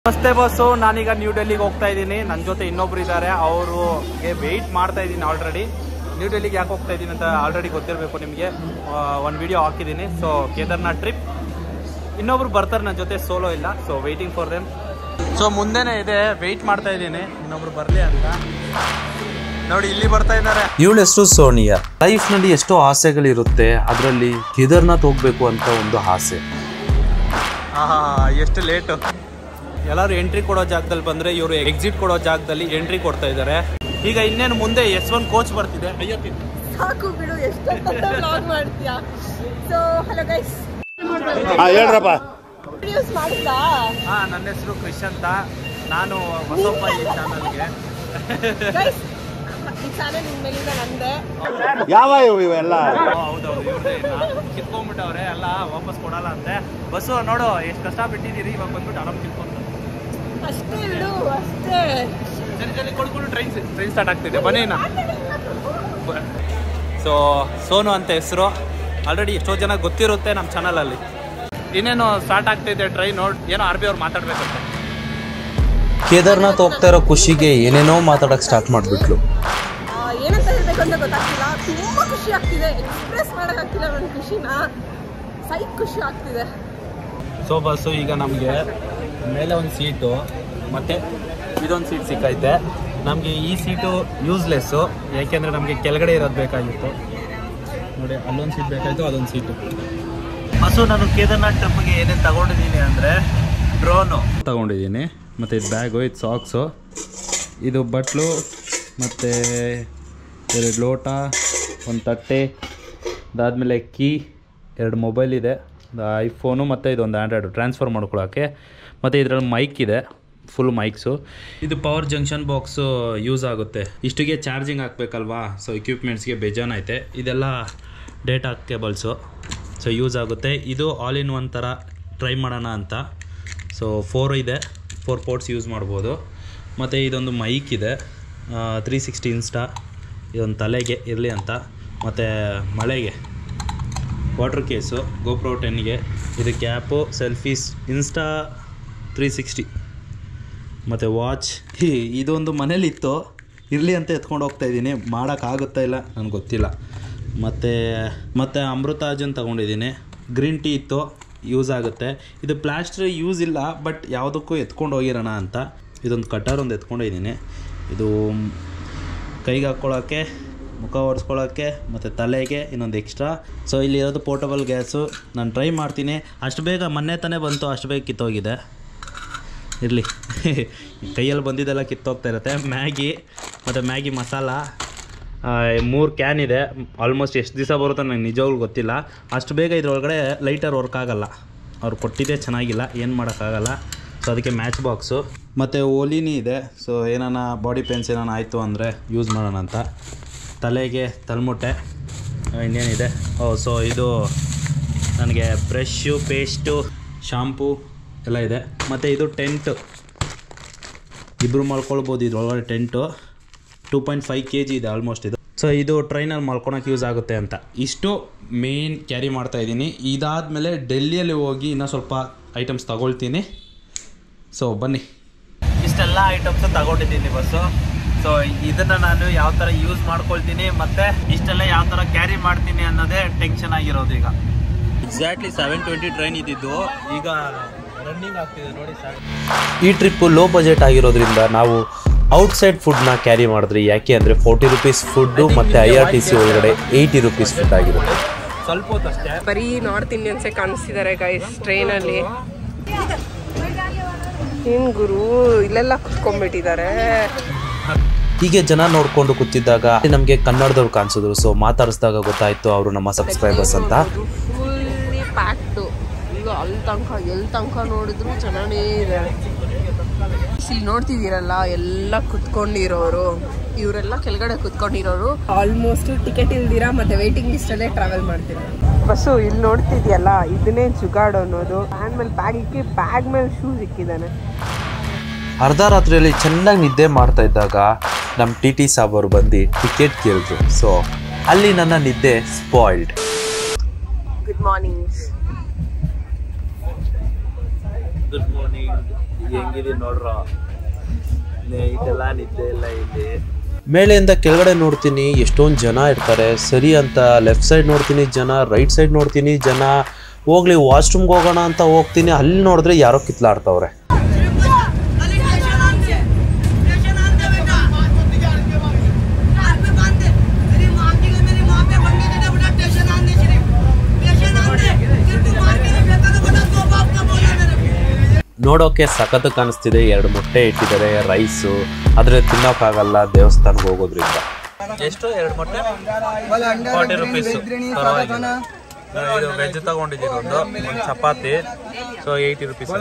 ನಮಸ್ತೆ ಬಸ್ಸು ನಾನೀಗ ನ್ಯೂ ಡೆಲ್ಲಿಗೆ ಹೋಗ್ತಾ ಇದ್ದೀನಿ ನನ್ನ ಜೊತೆ ಇನ್ನೊಬ್ರು ಇದ್ದಾರೆ ಅವ್ರಿಗೆ ವೆಯ್ಟ್ ಮಾಡ್ತಾ ಇದ್ದೀನಿ ಆಲ್ರೆಡಿ ನ್ಯೂ ಡೆಲ್ಲಿಗೆ ಯಾಕೆ ಹೋಗ್ತಾ ಇದ್ದೀನಿ ಅಂತ ಆಲ್ರೆಡಿ ಗೊತ್ತಿರಬೇಕು ನಿಮಗೆ ಒಂದು ವಿಡಿಯೋ ಹಾಕಿದ್ದೀನಿ ಸೊ ಕೇದಾರ್ನಾಥ್ ಟ್ರಿಪ್ ಇನ್ನೊಬ್ರು ಬರ್ತಾರೆ ನನ್ನ ಜೊತೆ ಸೋಲೋ ಇಲ್ಲ so waiting for them so ಮುಂದೆನೇ ಇದೆ ವೆಯ್ಟ್ ಮಾಡ್ತಾ ಇದ್ದೀನಿ ಇನ್ನೊಬ್ರು ಬರಲಿ ಅಂತ ನೋಡಿ ಇಲ್ಲಿ ಬರ್ತಾ ಇದ್ದಾರೆ ಇವಳ ಹೆಸರು ಸೋನಿಯಾ ಲೈಫ್ ನಲ್ಲಿ ಎಷ್ಟೋ ಆಸೆಗಳಿರುತ್ತೆ ಅದರಲ್ಲಿ ಕೇದಾರ್ನಾಥ್ ಹೋಗ್ಬೇಕು ಅಂತ ಒಂದು ಆಸೆ ಆಹಾ ಎಷ್ಟು ಲೇಟು ಎಲ್ಲರೂ ಎಂಟ್ರಿ ಕೊಡೋ ಜಾಗದಲ್ಲಿ ಬಂದರೆ ಇವರು ಎಕ್ಸಿಟ್ ಕೊಡೋ ಜಾಗದಲ್ಲಿ ಎಂಟ್ರಿ ಕೊಡ್ತಾ ಇದ್ದಾರೆ ಈಗ ಇನ್ನೇನು ಮುಂದೆ ಎಸ್ ಒನ್ ಕೋಚ್ ಬರ್ತಿದೆ ಅಯ್ಯೋ ಸಾಕು ಬಿಡು ಎಷ್ಟೊತ್ತ ಬ್ಲಾಗ್ ಮಾಡ್ತೀಯಾ ಸೊ ಹಲೋ ಗೈಸ್ ಹಾ ಹೇಳ್ರಪ್ಪ ವಿಡಿಯೋಸ್ ಮಾಡುತ್ತಾ ಹಾ ನನ್ನ ಹೆಸರು ಕ್ರಿಶ್ ಅಂತ ನಾನು ಹೊಸಪ್ಪ ಈ ಚಾನಲ್ಗೆ ಗೈಸ್ ಈ ಚಾನೆಲ್ ಇನ್ಮೇಲಿಂದ ನಂದೆ ಯಾವ ಇವು ಇವೆಲ್ಲ ಹೌದೌದು ಇವ್ರದೇ ಕಿತ್ಕೊಂಡ್ಬಿಟ್ಟವ್ರೆ ಎಲ್ಲ ವಾಪಸ್ ಕೊಡಲ್ಲ ಅಂತೆ ಬಸ್ಸು ನೋಡು ಎಷ್ಟು ಕಷ್ಟ ಬಿಟ್ಟಿದ್ದೀರಿ ಇವಾಗ ಬಂದ್ಬಿಟ್ಟು ಆರಾಮ್ ಕಿತ್ಕೊಂಡು ಅಷ್ಟೇ ಬಿಡು ಅಷ್ಟೇ ಸರಿ ಸರಿ ಕೊಡ್ಕೊಂಡು ಟ್ರೈನ್ ಟ್ರೈನ್ ಸ್ಟಾರ್ಟ್ ಆಗ್ತಿದೆ ಬನ್ನಿ ನಾ ಸೊ ಸೋನು ಅಂತ ಹೆಸರು ಆಲ್ರೆಡಿ ಎಷ್ಟೋ ಜನ ಗೊತ್ತಿರುತ್ತೆ ನಮ್ಮ ಚಾನಲಲ್ಲಿ ಇನ್ನೇನು ಸ್ಟಾರ್ಟ್ ಆಗ್ತಿದೆ ಟ್ರೈನ್ ನೋಡಿ ಏನೋ ಆರ್ ಬಿ ಅವ್ರು ಮಾತಾಡ್ಬೇಕಂತೆ ಕೇದಾರ್ನಾಥ್ ಹೋಗ್ತಾ ಇರೋ ಖುಷಿಗೆ ಏನೇನೋ ಮಾತಾಡಕ್ ಸ್ಟಾರ್ಟ್ ಮಾಡ್ಬಿಟ್ಲು ಆ, ಏನಂತ ಹೇಳ್ಬೇಕು ಅಂತ ಗೊತ್ತಾಗ್ತಿಲ್ಲ ತುಂಬಾ ಖುಷಿ ಆಗ್ತಿದೆ ಎಕ್ಸ್ಪ್ರೆಸ್ ಮಾಡೋಕ್ಕಾಗ್ತಿಲ್ಲ ನನ್ನ ಖುಷಿನ ಸೈಕ್ ಖುಷಿ ಆಗ್ತಿದೆ ಸೊ ಬಸ್ಸು ಈಗ ನಮಗೆ ಮೇಲೆ ಒಂದು ಸೀಟು ಮತ್ತು ಇದೊಂದು ಸೀಟ್ ಸಿಕ್ಕೈತೆ ನಮಗೆ ಈ ಸೀಟು ಯೂಸ್ಲೆಸ್ಸು ಯಾಕೆಂದರೆ ನಮಗೆ ಕೆಳಗಡೆ ಇರೋದು ಬೇಕಾಗಿತ್ತು ನೋಡಿ ಅಲ್ಲೊಂದು ಸೀಟ್ ಬೇಕಾಯಿತು ಅದೊಂದು ಸೀಟು ಬಸ್ಸು ನಾನು ಕೇದಾರ್ನಾಥ್ ಟ್ರಿಪ್ಗೆ ಏನೇನು ತಗೊಂಡಿದ್ದೀನಿ ಅಂದರೆ ಡ್ರೋನು ತಗೊಂಡಿದ್ದೀನಿ ಮತ್ತು ಇದು ಬ್ಯಾಗು ಇದು ಸಾಕ್ಸು ಇದು ಬಟ್ಲು ಮತ್ತು ಎರಡು ಲೋಟ ಒಂದು ತಟ್ಟೆ ಅದಾದಮೇಲೆ ಕೀ ಎರಡು ಮೊಬೈಲ್ ಇದೆ ಐಫೋನು ಮತ್ತು ಇದೊಂದು ಆ್ಯಂಡ್ರಾಯ್ಡು ಟ್ರಾನ್ಸ್ಫರ್ ಮಾಡ್ಕೊಳ್ಳೋಕ್ಕೆ ಮತ್ತು ಇದರಲ್ಲಿ ಮೈಕ್ ಇದೆ ಫುಲ್ ಮೈಕ್ಸು ಇದು ಪವರ್ ಜಂಕ್ಷನ್ ಬಾಕ್ಸು ಯೂಸ್ ಆಗುತ್ತೆ ಇಷ್ಟಿಗೆ ಚಾರ್ಜಿಂಗ್ ಹಾಕ್ಬೇಕಲ್ವಾ ಸೊ ಎಕ್ವಿಪ್ಮೆಂಟ್ಸ್ಗೆ ಬೇಜಾನ್ ಐತೆ ಇದೆಲ್ಲ ಡೇಟಾ ಕೇಬಲ್ಸು ಸೊ ಯೂಸ್ ಆಗುತ್ತೆ ಇದು ಆಲ್ ಇನ್ ಒನ್ ಥರ ಟ್ರೈ ಮಾಡೋಣ ಅಂತ ಸೊ ಫೋರ್ ಇದೆ ಫೋರ್ ಪೋರ್ಟ್ಸ್ ಯೂಸ್ ಮಾಡ್ಬೋದು ಮತ್ತು ಇದೊಂದು ಮೈಕ್ ಇದೆ ತ್ರೀ ಸಿಕ್ಸ್ಟಿ ಇನ್ಸ್ಟಾ ಇದೊಂದು ತಲೆಗೆ ಇರಲಿ ಅಂತ ಮತ್ತು ಮಳೆಗೆ ವಾಟರ್ ಕೇಸು ಗೋಪ್ರೋ ಟೆನ್ಗೆ ಇದು cap selfies Insta three sixty ಮತ್ತು ವಾಚ್ ಇದೊಂದು ಮನೇಲಿತ್ತು ಇರಲಿ ಅಂತ ಎತ್ಕೊಂಡು ಹೋಗ್ತಾ ಇದ್ದೀನಿ ಮಾಡೋಕ್ಕಾಗುತ್ತಾ ಇಲ್ಲ ನನಗೆ ಗೊತ್ತಿಲ್ಲ ಮತ್ತು ಮತ್ತು ಅಮೃತಾಜನ್ ತೊಗೊಂಡಿದ್ದೀನಿ ಗ್ರೀನ್ ಟೀ ಇತ್ತು ಯೂಸ್ ಆಗುತ್ತೆ ಇದು ಪ್ಲಾಸ್ಟರ್ ಯೂಸ್ ಇಲ್ಲ ಬಟ್ ಯಾವುದಕ್ಕೂ ಎತ್ಕೊಂಡು ಹೋಗಿರೋಣ ಅಂತ ಇದೊಂದು ಕಟರ್ ಒಂದು ಎತ್ಕೊಂಡಿದ್ದೀನಿ ಇದು ಕೈಗೆ ಹಾಕ್ಕೊಳ್ಳೋಕ್ಕೆ ಮುಖ ಒರೆಸ್ಕೊಳ್ಳೋಕ್ಕೆ ಮತ್ತು ತಲೆಗೆ ಇನ್ನೊಂದು ಎಕ್ಸ್ಟ್ರಾ ಸೊ ಇಲ್ಲಿರೋದು ಪೋರ್ಟಬಲ್ ಗ್ಯಾಸು ನಾನು ಟ್ರೈ ಮಾಡ್ತೀನಿ ಅಷ್ಟು ಬೇಗ ಮೊನ್ನೆ ತಾನೇ ಬಂತು ಅಷ್ಟು ಬೇಗ ಕಿತ್ತೋಗಿದೆ ಇರಲಿ ಕೈಯಲ್ಲಿ ಬಂದಿದ್ದೆಲ್ಲ ಕಿತ್ತೋಗ್ತಾ ಇರುತ್ತೆ ಮ್ಯಾಗಿ ಮತ್ತು ಮ್ಯಾಗಿ ಮಸಾಲ ಮೂರು ಕ್ಯಾನ್ ಇದೆ ಆಲ್ಮೋಸ್ಟ್ ಎಷ್ಟು ದಿವಸ ಬರುತ್ತೋ ನನಗೆ ನಿಜವಾಗ್ಲೂ ಗೊತ್ತಿಲ್ಲ ಅಷ್ಟು ಬೇಗ ಇದ್ರೊಳಗಡೆ ಲೈಟರ್ ವರ್ಕ್ ಆಗಲ್ಲ ಅವ್ರು ಕೊಟ್ಟಿದ್ದೇ ಚೆನ್ನಾಗಿಲ್ಲ ಏನು ಮಾಡೋಕ್ಕಾಗಲ್ಲ ಸೊ ಅದಕ್ಕೆ ಮ್ಯಾಚ್ ಬಾಕ್ಸು ಮತ್ತು ಓಲಿನಿ ಇದೆ ಸೊ ಏನಾನ ಬಾಡಿ ಪೇನ್ಸ್ ಏನಾನ ಆಯಿತು ಅಂದರೆ ಯೂಸ್ ಮಾಡೋಣ ಅಂತ ತಲೆಗೆ ತಲೆಮುಟ್ಟೆ ಇನ್ನೇನಿದೆ ಓ ಸೊ ಇದು ನನಗೆ ಬ್ರಷ್ಷು ಪೇಸ್ಟು ಶಾಂಪೂ ಎಲ್ಲ ಇದೆ ಮತ್ತು ಇದು ಟೆಂಟು ಇಬ್ಬರು ಮಲ್ಕೊಳ್ಬೋದು ಇದ್ರೊಳಗಡೆ tent two point five K G ಇದೆ ಆಲ್ಮೋಸ್ಟ್ ಇದು ಸೊ ಇದು ಟ್ರೈನಲ್ಲಿ ಮಲ್ಕೊಳಕ್ಕೆ ಯೂಸ್ ಆಗುತ್ತೆ ಅಂತ ಇಷ್ಟು ಮೇನ್ ಕ್ಯಾರಿ ಮಾಡ್ತಾ ಇದ್ದೀನಿ ಇದಾದಮೇಲೆ ಡೆಲ್ಲಿಯಲ್ಲಿ ಹೋಗಿ ಇನ್ನೂ ಸ್ವಲ್ಪ ಐಟಮ್ಸ್ ತಗೊಳ್ತೀನಿ ಸೊ ಬನ್ನಿ ಇಷ್ಟೆಲ್ಲ ಐಟಮ್ಸ್ ತಗೊಂಡಿದ್ದೀನಿ ಬಸ್ಸು ಸೊ ಇದನ್ನು ನಾನು ಯಾವ ಥರ ಯೂಸ್ ಮಾಡ್ಕೊಳ್ತೀನಿ ಮತ್ತು ಇಷ್ಟೆಲ್ಲ ಯಾವ ಥರ ಕ್ಯಾರಿ ಮಾಡ್ತೀನಿ ಅನ್ನೋದೇ ಟೆನ್ಷನ್ ಆಗಿರೋದು ಈಗ ಎಕ್ಸಾಕ್ಟ್ಲಿ ಸೆವೆನ್ ಟ್ವೆಂಟಿ ಟ್ರೈನ್ ಇದ್ದಿದ್ದು ಈಗ ರನ್ನಿಂಗ್ ಆಗ್ತಿದೆ ನೋಡಿ ಸರ್ ಈ ಟ್ರಿಪ್ ಲೋ ಬಜೆಟ್ ಆಗಿರೋದ್ರಿಂದ ನಾವು ಔಟ್ಸೈಡ್ ಫುಡ್ನ ಕ್ಯಾರಿ ಮಾಡಿದ್ರಿ ಯಾಕೆ ಅಂದರೆ ಫೋರ್ಟಿ ರುಪೀಸ್ ಫುಡ್ಡು ಮತ್ತು ಐ ಆರ್ ಟಿ ಸಿ ಒಳಗಡೆ ಏಯ್ಟಿ ರುಪೀಸ್ ಫುಡ್ ಆಗಿರುತ್ತೆ ಸ್ವಲ್ಪ ಹೊತ್ತಷ್ಟೇ ಬರೀ ನಾರ್ತ್ ಇಂಡಿಯನ್ಸೇ ಕಾಣಿಸ್ತಿದ್ದಾರೆ ಗೈಸ್ ಟ್ರೈನಲ್ಲಿ ಏನ್ ಗುರು ಇಲ್ಲೆಲ್ಲ ಕುತ್ಕೊಂಡ್ಬಿಟ್ಟಿದ್ದಾರೆ ಹೀಗೆ ಜನ ನೋಡ್ಕೊಂಡು ಕೂತಿದ್ದಾಗ ನಮಗೆ ಕನ್ನಡದವ್ರು ಕಾಣಿಸಿದ್ರು ಸೊ ಮಾತಾಡಿಸಿದಾಗ ಗೊತ್ತಾಯ್ತು ಅವರು ನಮ್ಮ ಸಬ್ಸ್ಕ್ರೈಬರ್ಸ್ ಅಂತ ಫುಲ್ಲಿ ಪ್ಯಾಕ್ಡು ಈಗ ಅಲ್ಲಿ ತನಕ ಎಲ್ಲಿ ತನಕ ನೋಡಿದ್ರು ಚೆನ್ನಾಗೇ ಇದೆ ಇಲ್ಲಿ ನೋಡ್ತಿದ್ದೀರಲ್ಲ ಎಲ್ಲ ಕುತ್ಕೊಂಡಿರೋರು ಇವರೆಲ್ಲ ಕೆಳಗಡೆ ಕುತ್ಕೊಂಡಿರೋರು ಆಲ್ಮೋಸ್ಟ್ ಟಿಕೆಟ್ ಇಲ್ದಿರಾ ಮತ್ತೆ ವೇಟಿಂಗ್ ಲಿಸ್ಟ್ ಅಲ್ಲೇ ಟ್ರಾವೆಲ್ ಮಾಡ್ತಿರೋರು ಬಸ್ಸು ಇಲ್ಲಿ ನೋಡ್ತಿದ್ಯಲ್ಲ ಇದನ್ನೇ ಜುಗಾಡ್ ಅನ್ನೋದು ಬ್ಯಾಗ್ ಮೇಲೆ ಬ್ಯಾಗ್ ಇಕ್ಕಿ ಬ್ಯಾಗ್ ಮೇಲೆ ಶೂಸ್ ಇಕ್ಕಿದ್ದಾನೆ ಅರ್ಧ ರಾತ್ರಿಯಲ್ಲಿ ಚೆನ್ನಾಗಿ ನಿದ್ದೆ ಮಾಡ್ತಾ ಇದ್ದಾಗ ನಮ್ಮ ಟಿ ಟಿ ಸಾಬ್ ಅವರು ಬಂದು ಟಿಕೆಟ್ ಕೇಳಿದ್ರು ಸೊ ಅಲ್ಲಿ ನನ್ನ ನಿದ್ದೆ spoiled good morning good morning ಹೆಂಗಿದೆ ನೋಡ್ರ ಇದೆಲ್ಲ ನಿದ್ದೆ ಇಲ್ಲ ಇಲ್ಲಿ ಮೇಲೆಯಿಂದ ಕೆಳಗಡೆ ನೋಡ್ತೀನಿ ಎಷ್ಟೊಂದು ಜನ ಇರ್ತಾರೆ ಸರಿ ಅಂತ ಲೆಫ್ಟ್ ಸೈಡ್ ನೋಡ್ತೀನಿ ಜನ ರೈಟ್ ಸೈಡ್ ನೋಡ್ತೀನಿ ಜನ ಹೋಗ್ಲಿ ವಾಶ್ರೂಮ್ಗೆ ಹೋಗೋಣ ಅಂತ ಹೋಗ್ತೀನಿ ಅಲ್ಲಿ ನೋಡಿದ್ರೆ ಯಾರೋ ಕಿತ್ಲಾಡ್ತವ್ರೆ खाली स्टेशन आन से स्टेशन आन दे बेटा हाथ में बांध दे मेरी माँ की मेरी माँ पे बंदी दे दे बेटा स्टेशन आन दे सिर्फ स्टेशन आन दे सिर्फ तू मार के नहीं फेंका तो बेटा तो बाप का बोला मेरे को ನೋಡೋಕೆ ಸಖತ್ ಕಾಣಿಸ್ತಿದೆ ಎರಡು ಮೊಟ್ಟೆ ಇಟ್ಟಿದ್ದಾರೆ ರೈಸು ಆದರೆ ತಿನ್ನೋಕ್ಕಾಗಲ್ಲ ದೇವಸ್ಥಾನಕ್ಕೆ ಹೋಗೋದ್ರಿಂದ ಎಷ್ಟು ಎರಡು ಮೊಟ್ಟೆ ಫಾರ್ಟಿ ರುಪೀಸ್ ಪರವಾಗಿಲ್ಲ ಇದು ವೆಜ್ ತಗೊಂಡಿದ್ದೀನಿ ಒಂದು ಒಂದು ಚಪಾತಿ ಸೊ ಏಯ್ಟಿ ರುಪೀಸ್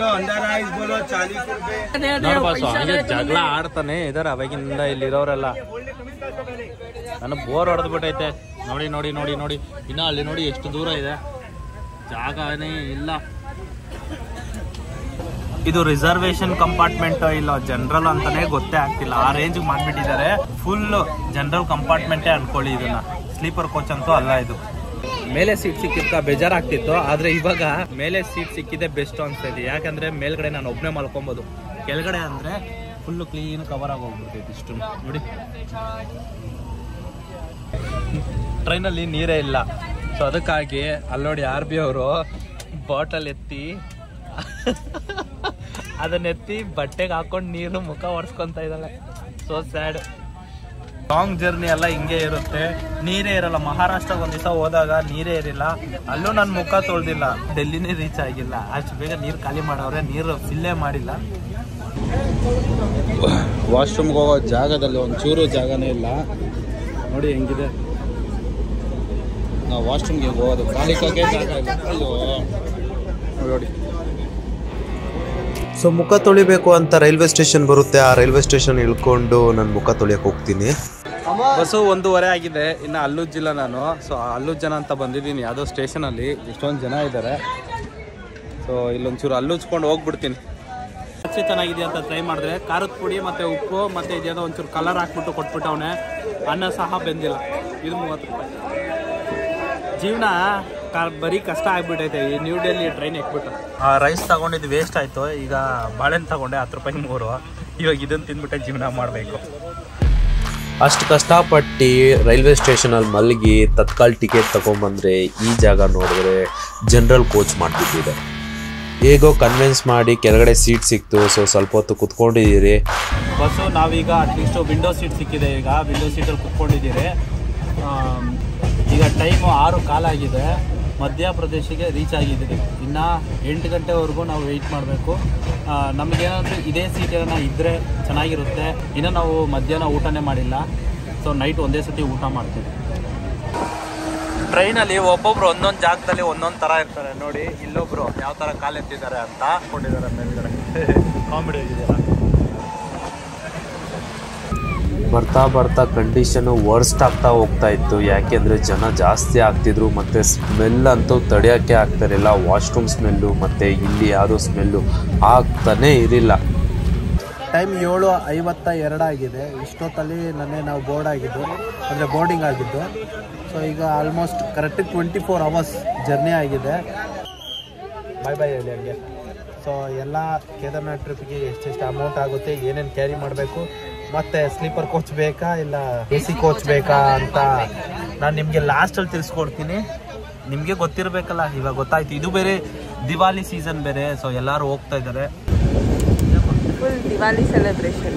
ನೋಡ್ಬಾಸು ಹಂಗೆ ಜಗಳ ಆಡ್ತಾನೆ ಇದಾರೆ ಅವಾಗಿಂದ ಇಲ್ಲಿರೋರೆಲ್ಲ ನನಗೆ ಬೋರ್ ಹೊಡೆದ್ಬಿಟ್ಟೈತೆ ನೋಡಿ ನೋಡಿ ನೋಡಿ ನೋಡಿ ಇನ್ನ ಅಲ್ಲಿ ನೋಡಿ ಎಷ್ಟು ದೂರ ಇದೆ ಜಾಗನೇ ಇಲ್ಲ ಇದು ರಿಸರ್ವೇಶನ್ ಕಂಪಾರ್ಟ್ಮೆಂಟ್ ಇಲ್ಲ ಜನರಲ್ ಅಂತಾನೆ ಗೊತ್ತೇ ಆಗ್ತಿಲ್ಲ ಆ ರೇಂಜ್ ಮಾಡ್ಬಿಟ್ಟಿದ್ದಾರೆ ಫುಲ್ ಜನರಲ್ ಕಂಪಾರ್ಟ್ಮೆಂಟೇ ಅನ್ಕೊಳ್ಳಿ ಇದನ್ನ ಸ್ಲೀಪರ್ ಕೋಚ್ ಅಂತೂ ಅಲ್ಲ ಇದು ಮೇಲೆ ಸೀಟ್ ಸಿಕ್ಕಿತ್ತ ಬೇಜಾರಾಗ್ತಿತ್ತು ಆದ್ರೆ ಇವಾಗ ಮೇಲೆ ಸೀಟ್ ಸಿಕ್ಕಿದೆ ಬೆಸ್ಟ್ ಅನ್ಸ್ತೈತಿ ಯಾಕಂದ್ರೆ ಮೇಲ್ಗಡೆ ನಾನು ಒಬ್ನೇ ಮಲ್ಕೊಬೋದು ಕೆಳಗಡೆ ಅಂದ್ರೆ ಫುಲ್ ಕ್ಲೀನ್ ಕವರ್ ಆಗಿ ಹೋಗ್ಬಿಡ್ತೈತಿ ಇಷ್ಟು ನೋಡಿ ಟ್ರೈನಲ್ಲಿ ನೀರೇ ಇಲ್ಲ ಸೊ ಅದಕ್ಕಾಗಿ ಅಲ್ಲಿ ನೋಡಿ ಆರ್ ಬಿ ಅವರು ಬಾಟಲ್ ಎತ್ತಿ ಅದನ್ನೆತ್ತಿ ಬಟ್ಟೆಗೆ ಹಾಕೊಂಡು ನೀರು ಮುಖ ಒರೆಸ್ಕೊಂತ ಇದ್ದಾಳೆ ಸೊ ಸ್ಯಾಡ್ ಲಾಂಗ್ ಜರ್ನಿ ಎಲ್ಲ ಹಿಂಗೆ ಇರುತ್ತೆ ನೀರೇ ಇರಲ್ಲ ಮಹಾರಾಷ್ಟ್ರಕ್ಕೆ ಒಂದ್ ದಿವಸ ಹೋದಾಗ ನೀರೇ ಇರಲಿಲ್ಲ ಅಲ್ಲೂ ನನ್ನ ಮುಖ ತೊಳ್ದಿಲ್ಲ ಡೆಲ್ಲಿನೇ ರೀಚ್ ಆಗಿಲ್ಲ ಅಷ್ಟು ಬೇಗ ನೀರು ಖಾಲಿ ಮಾಡವ್ರೆ ನೀರು ಫಿಲ್ಲೇ ಮಾಡಿಲ್ಲ ವಾಶ್ರೂಮ್ಗೆ ಹೋಗೋ ಜಾಗದಲ್ಲಿ ಒಂಚೂರು ಜಾಗನೇ ಇಲ್ಲ ನೋಡಿ ಹೆಂಗಿದೆ ನಾವು ವಾಶ್ರೂಮ್ಗೆ ಹೋಗೋದು ಕಾಲಿಕ್ಕೆ ಜಾಗ ಇಲ್ಲ ಅಯ್ಯೋ ನೋಡಿ ಸೊ ಮುಖ ತೊಳಿಬೇಕು ಅಂತ ರೈಲ್ವೆ ಸ್ಟೇಷನ್ ಬರುತ್ತೆ ಆ ರೈಲ್ವೆ ಸ್ಟೇಷನ್ ಇಳ್ಕೊಂಡು ನಾನು ಮುಖ ತೊಳಿಯಕ್ಕೆ ಹೋಗ್ತೀನಿ ಬಸ್ಸು ಒಂದೂವರೆ ಆಗಿದೆ ಇನ್ನು ಅಲ್ಲುಜ್ಜಿಲ್ಲ ನಾನು ಸೊ ಅಲ್ಲುಜ್ಜನ ಅಂತ ಬಂದಿದ್ದೀನಿ ಯಾವುದೋ ಸ್ಟೇಷನಲ್ಲಿ ಎಷ್ಟೊಂದು ಜನ ಇದ್ದಾರೆ ಸೊ ಇಲ್ಲೊಂಚೂರು ಅಲ್ಲುಜ್ಕೊಂಡು ಹೋಗ್ಬಿಡ್ತೀನಿ ಹಚ್ಚಿ ಚೆನ್ನಾಗಿದೆ ಅಂತ ಟ್ರೈ ಮಾಡಿದ್ರೆ ಖಾರದ ಪುಡಿ ಮತ್ತು ಉಪ್ಪು ಮತ್ತು ಇದೇನೋ ಒಂಚೂರು ಕಲರ್ ಹಾಕ್ಬಿಟ್ಟು ಕೊಟ್ಬಿಟ್ಟವನೆ ಅನ್ನ ಸಹ ಬೆಂದಿಲ್ಲ ಇದು ಮೂವತ್ತು ರೂಪಾಯಿ ಜೀವನ ಕಾ- ಬರೀ ಕಷ್ಟ ಆಗ್ಬಿಟ್ಟೈತೆ ಈ ನ್ಯೂ ಡೆಲ್ಲಿ ಟ್ರೈನ್ ಎಕ್ಬಿಟ್ಟು ರೈಸ್ ತಗೊಂಡಿದ್ದು ವೇಸ್ಟ್ ಆಯಿತು ಈಗ ಬಾಳೆಹಣ್ಣು ತಗೊಂಡೆ ಹತ್ತು ರೂಪಾಯಿ ಮೂರು ಇವಾಗ ಇದನ್ನು ತಿಂದ್ಬಿಟ್ಟೆ ಜೀವನ ಮಾಡಬೇಕು ಅಷ್ಟು ಕಷ್ಟಪಟ್ಟು ರೈಲ್ವೆ ಸ್ಟೇಷನಲ್ಲಿ ಮಲಗಿ ತತ್ಕಾಲ್ ಟಿಕೆಟ್ ತಗೊಂಬಂದ್ರೆ ಈ ಜಾಗ ನೋಡಿದ್ರೆ ಜನರಲ್ ಕೋಚ್ ಮಾಡಿಬಿಟ್ಟಿದೆ ಹೇಗೋ ಕನ್ವಿನ್ಸ್ ಮಾಡಿ ಕೆಳಗಡೆ ಸೀಟ್ ಸಿಕ್ತು ಸೊ ಸ್ವಲ್ಪ ಹೊತ್ತು ಕುತ್ಕೊಂಡಿದ್ದೀರಿ ಬಸ್ಸು ನಾವೀಗ ಅಟ್ಲೀಸ್ಟ್ ವಿಂಡೋ ಸೀಟ್ ಸಿಕ್ಕಿದೆ ಈಗ ವಿಂಡೋ ಸೀಟಲ್ಲಿ ಕುತ್ಕೊಂಡಿದ್ದೀರಿ ಆಮ್, ಈಗ ಟೈಮು ಆರು ಕಾಲಾಗಿದೆ ಮಧ್ಯಪ್ರದೇಶಿಗೆ ರೀಚ್ ಆಗಿದ್ದೀರಿ ಇನ್ನು ಎಂಟು ಗಂಟೆವರೆಗೂ ನಾವು ವೆಯ್ಟ್ ಮಾಡಬೇಕು ನಮಗೇನಾದರೂ ಇದೇ ಸೀಟ್ ಏನೋ ಇದ್ದರೆ ಚೆನ್ನಾಗಿರುತ್ತೆ ಇನ್ನು ನಾವು ಮಧ್ಯಾಹ್ನ ಊಟನೇ ಮಾಡಿಲ್ಲ ಸೊ ನೈಟ್ ಒಂದೇ ಸತಿ ಊಟ ಮಾಡ್ತೀವಿ ಟ್ರೈನಲ್ಲಿ ಒಬ್ಬೊಬ್ರು ಒಂದೊಂದು ಜಾಗದಲ್ಲಿ ಒಂದೊಂದು ಥರ ಇರ್ತಾರೆ ನೋಡಿ ಇಲ್ಲೊಬ್ರು ಯಾವ ಥರ ಕಾಲೆತ್ತಿದ್ದಾರೆ ಅಂತ ಹಾಕೊಂಡಿದ್ದಾರೆ ಮೇಲ್ಗಡೆ ಕಾಮಿಡಿ ಆಗಿದೆಯಲ್ಲ ಬರ್ತಾ ಬರ್ತಾ ಕಂಡೀಷನು ವರ್ಸ್ಟ್ ಆಗ್ತಾ ಹೋಗ್ತಾ ಇತ್ತು ಯಾಕೆಂದರೆ ಜನ ಜಾಸ್ತಿ ಆಗ್ತಿದ್ರು ಮತ್ತು ಸ್ಮೆಲ್ ಅಂತೂ ತಡೆಯೋಕ್ಕೆ ಆಗ್ತಾರಿಲ್ಲ ವಾಶ್ರೂಮ್ ಸ್ಮೆಲ್ಲು ಮತ್ತು ಇಲ್ಲಿ ಯಾವುದೋ ಸ್ಮೆಲ್ಲು ಆಗ್ತಾನೇ ಇರಲಿಲ್ಲ ಟೈಮ್ ಏಳು ಐವತ್ತ ಎರಡಾಗಿದೆ ಇಷ್ಟೊತ್ತಲ್ಲಿ ನನ್ನೆ ನಾವು ಬೋರ್ಡ್ ಆಗಿದ್ದು ಅಂದರೆ ಬೋರ್ಡಿಂಗ್ ಆಗಿದ್ದು ಸೊ ಈಗ almost correct twenty four hours journey ಆಗಿದೆ ಬಾಯ್ ಬಾಯ್ ಹೇಳಿ ಹಂಗೆ ಸೊ ಎಲ್ಲ ಕೇದಾರ್ನಾಥ್ ಟ್ರಿಪ್ಗೆ ಎಷ್ಟೆಷ್ಟು ಅಮೌಂಟ್ ಆಗುತ್ತೆ ಏನೇನು ಕ್ಯಾರಿ ಮಾಡಬೇಕು ಮತ್ತು ಸ್ಲೀಪರ್ ಕೋಚ್ ಬೇಕಾ ಇಲ್ಲ ಎ ಸಿ ಕೋಚ್ ಬೇಕಾ ಅಂತ ನಾನು ನಿಮಗೆ ಲಾಸ್ಟಲ್ಲಿ ತಿಳಿಸ್ಕೊಡ್ತೀನಿ ನಿಮಗೆ ಗೊತ್ತಿರಬೇಕಲ್ಲ ಇವಾಗ ಗೊತ್ತಾಯ್ತು ಇದು ಬೇರೆ ದಿವಾಲಿ ಸೀಸನ್ ಬೇರೆ ಸೊ ಎಲ್ಲರೂ ಹೋಗ್ತಾ ಇದ್ದಾರೆ ಫುಲ್ ದಿವಾಲಿ ಸೆಲೆಬ್ರೇಷನ್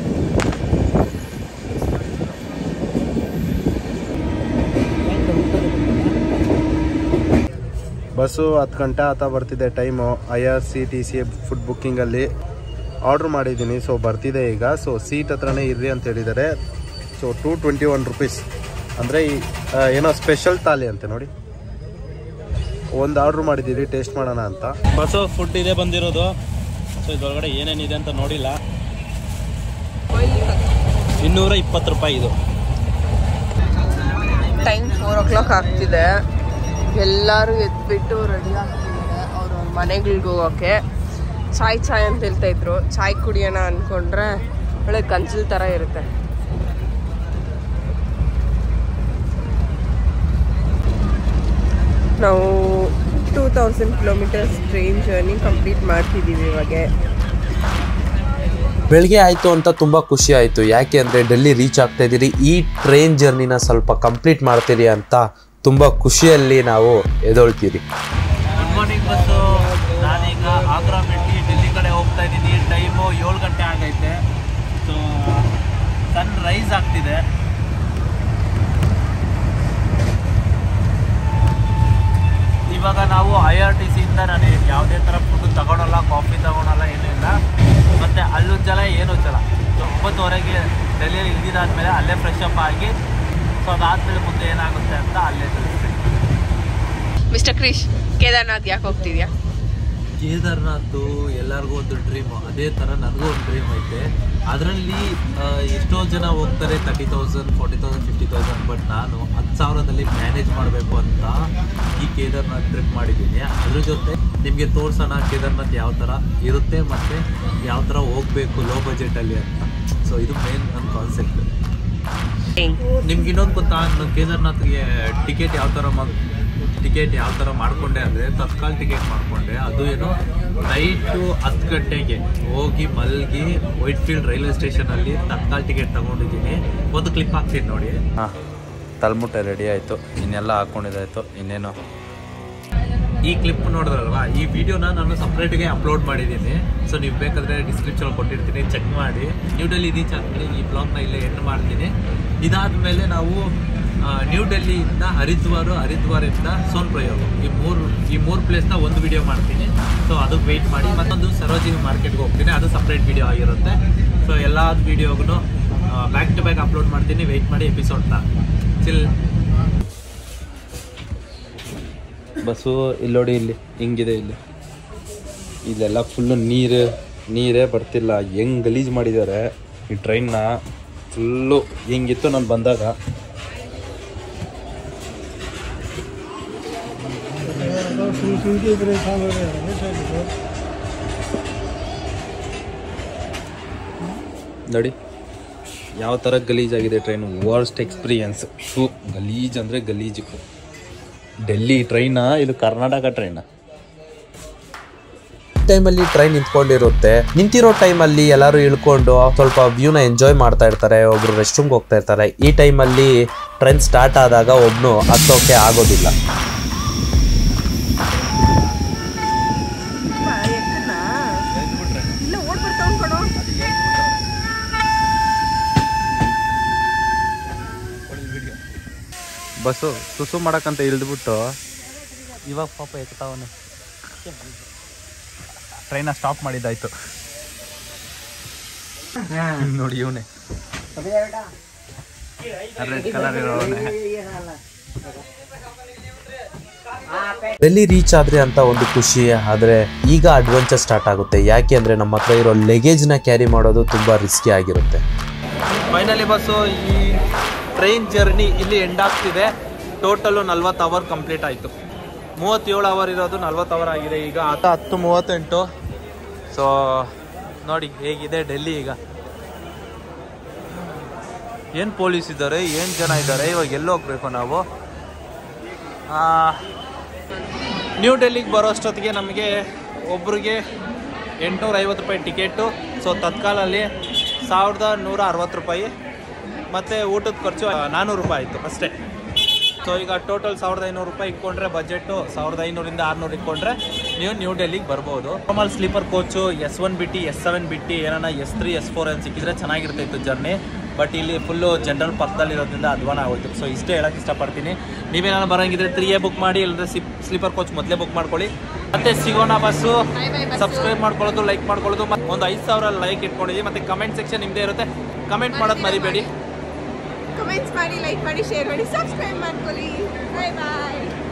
ಬಸ್ಸು ಹತ್ತು ಗಂಟೆ ಆತ ಬರ್ತಿದೆ time I R C T C food ಬುಕ್ಕಿಂಗಲ್ಲಿ ಆರ್ಡ್ರ್ ಮಾಡಿದ್ದೀನಿ ಸೊ ಬರ್ತಿದೆ ಈಗ ಸೊ ಸೀಟ್ ಹತ್ರನೇ ಇರ್ರಿ ಅಂತ ಹೇಳಿದ್ದಾರೆ so two twenty one rupees ಅಂದರೆ ಈ ಆ, ಏನೋ ಸ್ಪೆಷಲ್ ತಾಲಿ ಅಂತೆ ನೋಡಿ ಒಂದು ಆರ್ಡ್ರ್ ಮಾಡಿದ್ದೀರಿ ಟೇಸ್ಟ್ ಮಾಡೋಣ ಅಂತ ಬಸ್ಸು ಫುಡ್ ಇದೆ ಬಂದಿರೋದು ಸೊ ಇದ್ರೊಳಗಡೆ ಏನೇನಿದೆ ಅಂತ ನೋಡಿಲ್ಲ ಇನ್ನೂರ ಇಪ್ಪತ್ತು ರೂಪಾಯಿ ಇದು ಟೈಮ್ ಫೋರ್ ಓ ಕ್ಲಾಕ್ ಆಗ್ತಿದೆ ಎಲ್ಲರೂ ಎದ್ಬಿಟ್ಟು ರೆಡಿ ಆಗ್ತಿದ್ದಾರೆ ಅವ್ರ ಮನೆಗಳಿಗೆ ಹೋಗೋಕ್ಕೆ ಚಾಯ್ ಚಾಯ್ ಅಂತ ಹೇಳ್ತಾ ಇದ್ರು ಚಾಯ್ ಕುಡಿಯೋಣ ಅನ್ಕೊಂಡ್ರೆ ಒಳ್ಳೆ ಕಂಚಲ್ ಥರ ಇರುತ್ತೆ ನಾವು two thousand kilometres train journey complete ಮಾಡ್ತಿದ್ದೀವಿ ಇವಾಗ ಬೆಳಗ್ಗೆ ಆಯಿತು ಅಂತ ತುಂಬ ಖುಷಿ ಆಯಿತು ಯಾಕೆ ಅಂದರೆ ಡೆಲ್ಲಿ ರೀಚ್ ಆಗ್ತಾ ಇದ್ದೀರಿ ಈ ಟ್ರೈನ್ ಜರ್ನಿನ ಸ್ವಲ್ಪ ಕಂಪ್ಲೀಟ್ ಮಾಡ್ತೀರಿ ಅಂತ ತುಂಬ ಖುಷಿಯಲ್ಲಿ ನಾವು ಎದೊಳ್ತೀರಿ ಗುಡ್ ಮಾರ್ನಿಂಗ್ ಬಸ್ಸು ನಾನೀಗ ಆಗ್ರಾ ಬಿಟ್ಟು ಡೆಲ್ಲಿ ಕಡೆ ಹೋಗ್ತಾ ಇದ್ದೀನಿ ಟೈಮು ಏಳು ಗಂಟೆ ಆಗೈತೆ ಸೊ ಸನ್ ರೈಸ್ ಆಗ್ತಿದೆ ಇವಾಗ ನಾವು ಐ ಆರ್ ಟಿ ಸಿಯಿಂದ ನಾನು ಯಾವುದೇ ಥರ ಫುಡ್ ತಗೊಳಲ್ಲ ಕಾಫಿ ತಗೊಳಲ್ಲ ಏನೂ ಇಲ್ಲ ಮತ್ತು ಅಲ್ಲೂ ಜಲ ಏನೂ ಜಲ ಸೊ ಒಂಬತ್ತುವರೆಗೆ ಡೆಲ್ಲಿಯಲ್ಲಿ ಇಳಿದಾದ್ಮೇಲೆ ಅಲ್ಲೇ ಫ್ರೆಶ್ ಅಪ್ ಆಗಿ ಸೊ ಅದಾದಮೇಲೆ ಮುಂದೆ ಏನಾಗುತ್ತೆ ಅಂತ ಅಲ್ಲೇ ತಿಳಿಸ್ತೀನಿ ಮಿಸ್ಟರ್ ಕ್ರಿಶ್ ಕೇದಾರ್ನಾಥ್ ಯಾಕೆ ಹೋಗ್ತಿದ್ಯಾ ಕೇದಾರ್ನಾಥ್ ಎಲ್ಲರಿಗೂ ಒಂದು ಡ್ರೀಮ್ ಅದೇ ಥರ ನನಗೂ ಒಂದು ಡ್ರೀಮ್ ಐತೆ ಅದರಲ್ಲಿ ಎಷ್ಟೋ ಜನ ಹೋಗ್ತಾರೆ thirty thousand forty thousand fifty thousand but ನಾನು ಹತ್ತು ಸಾವಿರದಲ್ಲಿ ಮ್ಯಾನೇಜ್ ಮಾಡಬೇಕು ಅಂತ ಈ ಕೇದಾರ್ನಾಥ್ ಟ್ರಿಪ್ ಮಾಡಿದ್ದೀನಿ ಅದ್ರ ಜೊತೆ ನಿಮಗೆ ತೋರ್ಸೋಣ ಕೇದಾರ್ನಾಥ್ ಯಾವ ಥರ ಇರುತ್ತೆ ಮತ್ತು ಯಾವ ಥರ ಹೋಗಬೇಕು ಲೋ ಬಜೆಟಲ್ಲಿ ಅಂತ ಸೊ ಇದು ಮೇನ್ ನನ್ನ ಕಾನ್ಸೆಪ್ಟ್ ನಿಮ್ಗೆ ಇನ್ನೊಂದು ಗೊತ್ತಾ ನಾನು ಕೇದಾರ್ನಾಥ್ಗೆ ಟಿಕೆಟ್ ಯಾವ ಥರ ಟಿಕೆಟ್ ಯಾವ ಥರ ಮಾಡ್ಕೊಂಡೆ ಅಂದರೆ ತತ್ಕಾಲ್ ಟಿಕೆಟ್ ಮಾಡ್ಕೊಂಡೆ ಅದು ಏನು ನೈಟು ಹತ್ತು ಗಂಟೆಗೆ ಹೋಗಿ ಮಲ್ಗಿ ವೈಟ್ ಫೀಲ್ಡ್ ರೈಲ್ವೆ ಸ್ಟೇಷನಲ್ಲಿ ತತ್ಕಾಲ್ ಟಿಕೆಟ್ ತಗೊಂಡಿದ್ದೀನಿ ಒಂದು ಕ್ಲಿಪ್ ಹಾಕ್ತೀನಿ ನೋಡಿ ಹಾಂ ತಲೆಮುಟ್ಟೆ ರೆಡಿ ಆಯಿತು ಇನ್ನೆಲ್ಲ ಹಾಕ್ಕೊಂಡಿದ್ದಾಯ್ತು ಇನ್ನೇನು ಈ ಕ್ಲಿಪ್ ನೋಡಿದ್ರಲ್ವಾ ಈ ವಿಡಿಯೋನ ನಾನು ಸಪ್ರೇಟ್ಗೆ ಅಪ್ಲೋಡ್ ಮಾಡಿದ್ದೀನಿ ಸೊ ನೀವು ಬೇಕಾದರೆ ಡಿಸ್ಕ್ರಿಪ್ಷನ್ ಕೊಟ್ಟಿರ್ತೀನಿ ಚೆಕ್ ಮಾಡಿ ನ್ಯೂ ಡೆಲ್ಲಿ ರೀಚ್ ಆದಮೇಲೆ ಈ ಬ್ಲಾಗ್ನ ಇಲ್ಲೇ ಎಂಡ್ ಮಾಡ್ತೀನಿ ಇದಾದಮೇಲೆ ನಾವು ಆ, ನ್ಯೂ ಡೆಲ್ಲಿಯಿಂದ ಹರಿದ್ವಾರ ಹರಿದ್ವಾರಿಂದ ಸೋನ್ ಪ್ರಯೋಗ ಈ ಮೂರು ಈ ಮೂರು ಪ್ಲೇಸ್ನ ಒಂದು ವಿಡಿಯೋ ಮಾಡ್ತೀನಿ ಸೊ ಅದಕ್ಕೆ ವೆಯ್ಟ್ ಮಾಡಿ ಮತ್ತೊಂದು ಸರೋಜಿನಿ ಮಾರ್ಕೆಟ್ಗೆ ಹೋಗ್ತೀನಿ ಅದು ಸಪ್ರೇಟ್ ವಿಡಿಯೋ ಆಗಿರುತ್ತೆ ಸೊ ಎಲ್ಲ ವಿಡಿಯೋಗೂ ಬ್ಯಾಕ್ ಟು ಬ್ಯಾಕ್ ಅಪ್ಲೋಡ್ ಮಾಡ್ತೀನಿ ವೆಯ್ಟ್ ಮಾಡಿ ಎಪಿಸೋಡ್ನ ಚಿಲ್ ಬಸ್ಸು ಇಲ್ಲಿ ನೋಡಿ ಇಲ್ಲಿ ಹಿಂಗಿದೆ ಇಲ್ಲಿ ಇಲ್ಲೆಲ್ಲ ಫುಲ್ಲು ನೀರು ನೀರೇ ಬರ್ತಿಲ್ಲ ಹೆಂಗ್ ಗಲೀಜು ಮಾಡಿದ್ದಾರೆ ಈ ಟ್ರೈನ್ನ ಫುಲ್ಲು ಹೆಂಗಿತ್ತು ನಾನು ಬಂದಾಗ ನೋಡಿ ಯಾವ ಥರ ಗಲೀಜಾಗಿದೆ ಟ್ರೈನ್ ವರ್ಸ್ಟ್ ಎಕ್ಸ್ಪೀರಿಯನ್ಸ್ ಶೂ ಗಲೀಜ್ ಅಂದರೆ ಗಲೀಜು ಡೆಲ್ಲಿ ಟ್ರೈನಾ ಇದು ಕರ್ನಾಟಕ ಟ್ರೈನಾ ಟೈಮಲ್ಲಿ ಟ್ರೈನ್ ನಿಂತ್ಕೊಂಡಿರುತ್ತೆ ನಿಂತಿರೋ ಟೈಮಲ್ಲಿ ಎಲ್ಲರೂ ಇಳ್ಕೊಂಡು ಸ್ವಲ್ಪ ವ್ಯೂನ ಎಂಜಾಯ್ ಮಾಡ್ತಾ ಇರ್ತಾರೆ ಒಬ್ರು ರೆಸ್ಟ್ ರೂಮ್ಗೆ ಹೋಗ್ತಾ ಇರ್ತಾರೆ ಈ ಟೈಮಲ್ಲಿ ಟ್ರೈನ್ ಸ್ಟಾರ್ಟ್ ಆದಾಗ ಒಬ್ನು ಹತ್ತೋಕೆ ಆಗೋದಿಲ್ಲ ಇಲ್ಲ ಓಡ್ಬಿಡ್ತಾವ್ ಕಣೋ ಬಸ್ಸು ಸುಸು ಮಾಡಕ್ಕಂತ ಇಳಿದ್ಬಿಟ್ಟು ಇವಾಗ ಪಾಪ ಎತ್ತಾವನೆ ಟ್ರೈನ ಸ್ಟಾಪ್ ಮಾಡಿದ್ದಾಯ್ತು ನೋಡಿ ಇವನೇ ರೆಡ್ ಕಲರ್ ಇರೋನೆ ಡೆಲ್ಲಿ ರೀಚ್ ಆದ್ರೆ ಅಂತ ಒಂದು ಖುಷಿ ಆದರೆ ಈಗ ಅಡ್ವೆಂಚರ್ ಸ್ಟಾರ್ಟ್ ಆಗುತ್ತೆ ಯಾಕೆ ಅಂದರೆ ನಮ್ಮ ಹತ್ರ ಇರೋ ಲಗೇಜ್ನ ಕ್ಯಾರಿ ಮಾಡೋದು ತುಂಬ ರಿಸ್ಕಿ ಆಗಿರುತ್ತೆ ಫೈನಲಿ ಬಸ್ಸು ಈ ಟ್ರೈನ್ ಜರ್ನಿ ಇಲ್ಲಿ ಎಂಡ್ ಆಗ್ತಿದೆ ಟೋಟಲು ನಲ್ವತ್ತು ಅವರ್ ಕಂಪ್ಲೀಟ್ ಆಯಿತು ಮೂವತ್ತೇಳು ಅವರ್ ಇರೋದು ನಲ್ವತ್ತು ಅವರ್ ಆಗಿದೆ ಈಗ ಆತ ಹತ್ತು ಮೂವತ್ತೆಂಟು ಸೊ ನೋಡಿ ಹೇಗಿದೆ ಡೆಲ್ಲಿ ಈಗ ಏನು ಪೊಲೀಸ್ ಇದ್ದಾರೆ ಏನು ಜನ ಇದ್ದಾರೆ ಇವಾಗ ಎಲ್ಲಿ ಹೋಗ್ಬೇಕು ನಾವು ಆ, ನ್ಯೂ ಡೆಲ್ಲಿಗೆ ಬರೋ ಅಷ್ಟೊತ್ತಿಗೆ ನಮಗೆ ಒಬ್ರಿಗೆ ಎಂಟುನೂರ ಐವತ್ತು ರೂಪಾಯಿ ಟಿಕೆಟು ಸೊ ತತ್ಕಾಲಲ್ಲಿ ಸಾವಿರದ ನೂರ ಅರವತ್ತು ರೂಪಾಯಿ ಮತ್ತು ಊಟದ ಖರ್ಚು ನಾನ್ನೂರು ರೂಪಾಯಿ ಆಯಿತು ಅಷ್ಟೇ ಸೊ ಈಗ ಟೋಟಲ್ ಸಾವಿರದ ಐನೂರು ರೂಪಾಯಿ ಇಟ್ಕೊಂಡ್ರೆ ಬಜೆಟು ಸಾವಿರದ ಐನೂರಿಂದ ಆರುನೂರು ಇಟ್ಕೊಂಡ್ರೆ ನೀವು ನ್ಯೂ ಡೆಲ್ಲಿಗೆ ಬರ್ಬೋದು normal sleeper coach S one ಬಿಟ್ಟು ಎಸ್ ಸೆವೆನ್ ಬಿಟ್ಟು ಏನಾನ ಎಸ್ ತ್ರೀ ಎಸ್ ಫೋರ್ ಅಂತ ಸಿಕ್ಕಿದ್ರೆ ಚೆನ್ನಾಗಿರ್ತಿತ್ತು ಜರ್ನಿ ಬಟ್ ಇಲ್ಲಿ ಫುಲ್ಲು ಜನರಲ್ ಪಕ್ಕದಲ್ಲಿರೋದ್ರಿಂದ ಅಧ್ವಾನ ಆಗೋಯ್ತು ಸೊ ಇಷ್ಟೇ ಹೇಳಕ್ಕೆ ಇಷ್ಟಪಡ್ತೀನಿ ನೀವೇನಾದ್ರು ಬರೋಂಗಿದ್ರೆ ತ್ರೀ ಎ ಬುಕ್ ಮಾಡಿ ಇಲ್ಲದ್ರೆ ಸಿಪ್ ಸ್ಲೀಪರ್ ಕೋಚ್ ಮೊದಲೇ ಬುಕ್ ಮಾಡ್ಕೊಳ್ಳಿ ಮತ್ತೆ ಸಿಗೋಣ ಬಸ್ಸು ಸಬ್ಸ್ಕ್ರೈಬ್ ಮಾಡ್ಕೊಳ್ಳೋದು ಲೈಕ್ ಮಾಡ್ಕೊಳ್ಳೋದು ಮತ್ತು ಒಂದು ಐದು ಸಾವಿರ ಲೈಕ್ ಇಟ್ಕೊಂಡಿದ್ದೀವಿ ಮತ್ತು ಕಮೆಂಟ್ ಸೆಕ್ಷನ್ ನಿಮ್ಮದೇ ಇರುತ್ತೆ ಕಮೆಂಟ್ ಮಾಡೋದು ಮರಿಬೇಡಿ ಕಮೆಂಟ್ಸ್ ಮಾಡಿ ಲೈಕ್ ಮಾಡಿ ಶೇರ್ ಮಾಡಿ ಸಬ್ಸ್ಕ್ರೈಬ್ ಮಾಡ್ಕೊಳ್ಳಿ ಬಾಯ್ ಬಾಯ್